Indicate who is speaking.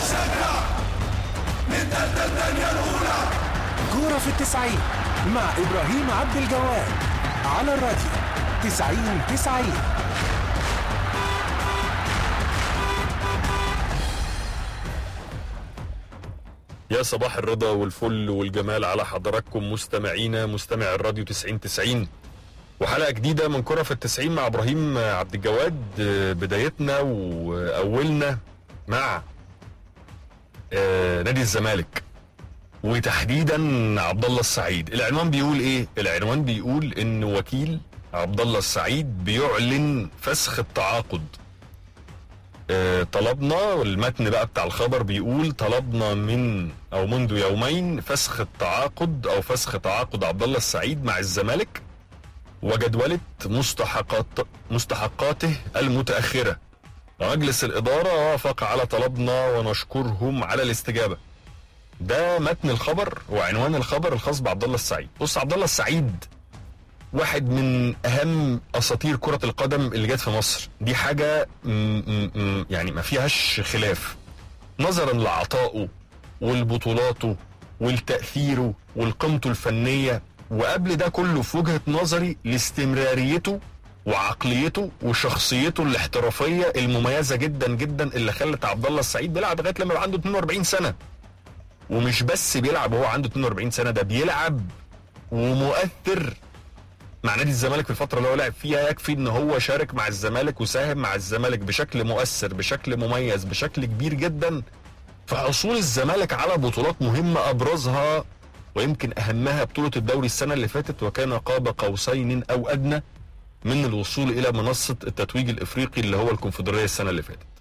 Speaker 1: كورة في التسعين مع إبراهيم عبد الجواد على الراديو تسعين تسعين
Speaker 2: يا صباح الرضا والفل والجمال على حضراتكم مستمعينا مستمع الراديو 90 90 وحلقة جديدة من كرة في التسعين مع إبراهيم عبد الجواد آه، بدايتنا وأولنا مع آه، نادي الزمالك وتحديدا عبد الله السعيد العنوان بيقول ايه العنوان بيقول ان وكيل عبد الله السعيد بيعلن فسخ التعاقد آه، طلبنا والمتن بقى بتاع الخبر بيقول طلبنا من او منذ يومين فسخ التعاقد او فسخ تعاقد عبد الله السعيد مع الزمالك وجدولة مستحقات مستحقاته المتأخرة مجلس الإدارة وافق على طلبنا ونشكرهم على الاستجابة ده متن الخبر وعنوان الخبر الخاص بعبد الله السعيد بص عبد الله السعيد واحد من اهم اساطير كره القدم اللي جت في مصر دي حاجه م م م يعني ما فيهاش خلاف نظرا لعطائه والبطولاته والتاثيره والقيمته الفنيه وقبل ده كله في وجهه نظري لاستمراريته وعقليته وشخصيته الاحترافيه المميزه جدا جدا اللي خلت عبد الله السعيد بيلعب لغايه لما يبقى عنده 42 سنه ومش بس بيلعب وهو عنده 42 سنه ده بيلعب ومؤثر مع نادي الزمالك في الفتره اللي هو لعب فيها يكفي ان هو شارك مع الزمالك وساهم مع الزمالك بشكل مؤثر بشكل مميز بشكل كبير جدا في حصول الزمالك على بطولات مهمه ابرزها ويمكن اهمها بطوله الدوري السنه اللي فاتت وكان قاب قوسين او ادنى من الوصول الى منصه التتويج الافريقي اللي هو الكونفدراليه السنه اللي فاتت